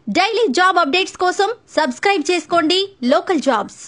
daily job updates కోసం subscribe చేసుకోండి local jobs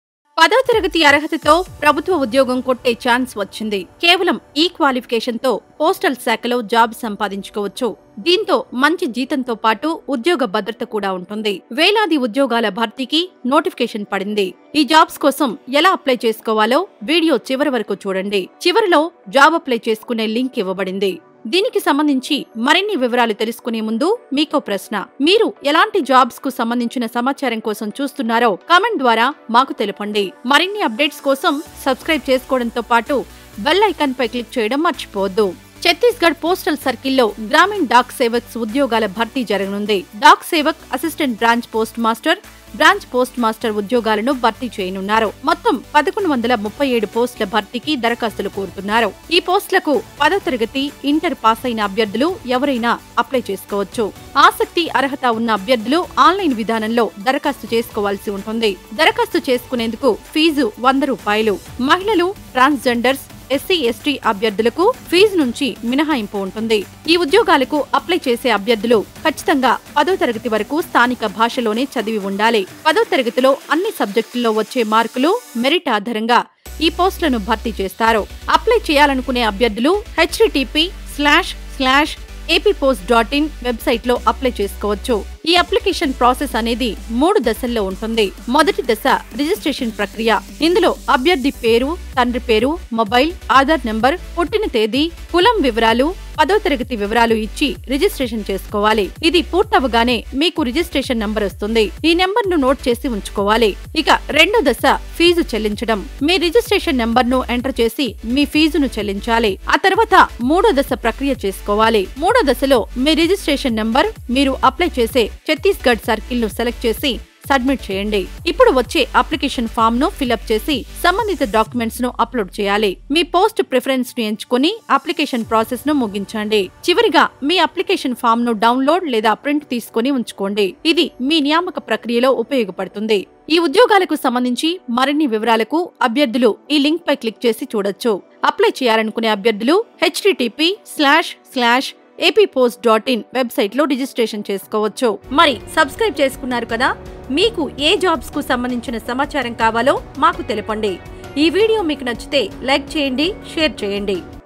పదో తరగతి అర్హతతో ప్రభుత్వ ఉద్యోగం కొట్టే ఛాన్స్ వచ్చింది కేవలం ఈ క్వాలిఫికేషన్ తో పోస్టల్ శాఖలో జాబ్ సంపాదించుకోవచ్చు దీంతో మంచి జీతంతో పాటు ఉద్యోగ భద్రత కూడా ఉంటుంది వేలాది ఉద్యోగాల భర్తీకి నోటిఫికేషన్ పడింది ఈ జాబ్స్ కోసం ఎలా అప్లై చేసుకోవాలో వీడియో చివరి వరకు చూడండి చివరిలో జాబ్ అప్లై చేసుకునే లింక్ ఇవ్వబడింది దీనికి సంబంధించి మరిన్ని వివరాలు తెలుసుకునే ముందు మీకో ప్రశ్న మీరు ఎలాంటి జాబ్స్ కు సంబంధించిన సమాచారం కోసం చూస్తున్నారో కామెంట్ ద్వారా మాకు తెలపండి మరిన్ని అప్డేట్స్ కోసం సబ్స్క్రైబ్ చేసుకోవడంతో పాటు బెల్ ఐకాన్ పై క్లిక్ చేయడం మర్చిపోవద్దు ఛత్తీస్గఢ్ పోస్టల్ సర్కిల్లో గ్రామీణ్ డాక్ సేవక్స్ ఉద్యోగాల భర్తీ జరగనుంది Dak Sevak assistant branch post master branch post master ఉద్యోగాలను భర్తీ చేయనున్నారు మొత్తం పదకొండు వందల ముప్పై ఏడు పోస్టుల భర్తీకి దరఖాస్తులు కోరుతున్నారు ఈ పోస్టులకు పదో తరగతి ఇంటర్ పాస్ అయిన అభ్యర్థులు ఎవరైనా అప్లై చేసుకోవచ్చు ఆసక్తి అర్హత ఉన్న అభ్యర్థులు ఆన్లైన్ విధానంలో దరఖాస్తు చేసుకోవాల్సి ఉంటుంది దరఖాస్తు చేసుకునేందుకు ఫీజు వంద రూపాయలు మహిళలు ట్రాన్స్జెండర్స్ ఎస్సీ ఎస్టీ అభ్యర్థులకు ఫీజు నుంచి మినహాయింపు ఉంటుంది ఈ ఉద్యోగాలకు అప్లై చేసే అభ్యర్థులు ఖచ్చితంగా పదో తరగతి వరకు స్థానిక భాషలోనే చదివి ఉండాలి పదో తరగతిలో అన్ని సబ్జెక్టుల్లో వచ్చే మార్కులు మెరిట్ ఆధారంగా ఈ పోస్టులను భర్తీ చేస్తారు అప్లై చేయాలనుకునే అభ్యర్థులు HTTP slash slash AP post dot in website లో అప్లై చేసుకోవచ్చు ఈ అప్లికేషన్ ప్రాసెస్ అనేది మూడు దశల్లో ఉంటుంది మొదటి దశ రిజిస్ట్రేషన్ ప్రక్రియ ఇందులో అభ్యర్థి పేరు తండ్రి పేరు మొబైల్ ఆధార్ నెంబర్ పుట్టిన తేదీ కులం వివరాలు పదో తరగతి వివరాలు ఇచ్చి రిజిస్ట్రేషన్ చేసుకోవాలి ఇది పూర్తవగానే మీకు రిజిస్ట్రేషన్ నంబర్ వస్తుంది ఈ నెంబర్ ను నోట్ చేసి ఉంచుకోవాలి ఇక రెండో దశ ఫీజు చెల్లించడం మీ రిజిస్ట్రేషన్ నెంబర్ ను ఎంటర్ చేసి మీ ఫీజును చెల్లించాలి ఆ తర్వాత మూడో దశ ప్రక్రియ చేసుకోవాలి మూడో దశలో మీ రిజిస్ట్రేషన్ నెంబర్ మీరు అప్లై చేసే ఛత్తీస్గఢ్ సర్కిల్ ను సెలెక్ట్ చేసి సబ్మిట్ చేయండి ఇప్పుడు వచ్చే అప్లికేషన్ ఫామ్ ను ఫిలప్ చేసి సంబంధిత డాక్యుమెంట్స్ ను అప్లోడ్ చేయాలి మీ పోస్ట్ ప్రిఫరెన్స్ ను ఎంచుకుని అప్లికేషన్ ప్రాసెస్ ను ముగించండి చివరిగా మీ అప్లికేషన్ ఫామ్ ను డౌన్లోడ్ లేదా ప్రింట్ తీసుకుని ఉంచుకోండి ఇది మీ నియామక ప్రక్రియలో ఉపయోగపడుతుంది ఈ ఉద్యోగాలకు సంబంధించి మరిన్ని వివరాలకు అభ్యర్థులు ఈ లింక్ పై క్లిక్ చేసి చూడొచ్చు అప్లై చేయాలనుకునే అభ్యర్థులు HTTP slash slash AP post dot in website లో రిజిస్ట్రేషన్ చేసుకోవచ్చు మరి సబ్స్క్రైబ్ చేసుకున్నారు కదా మీకు ఏ జాబ్స్ కు సంబంధించిన సమాచారం కావాలో మాకు తెలపండి ఈ వీడియో మీకు నచ్చితే లైక్ చేయండి షేర్ చేయండి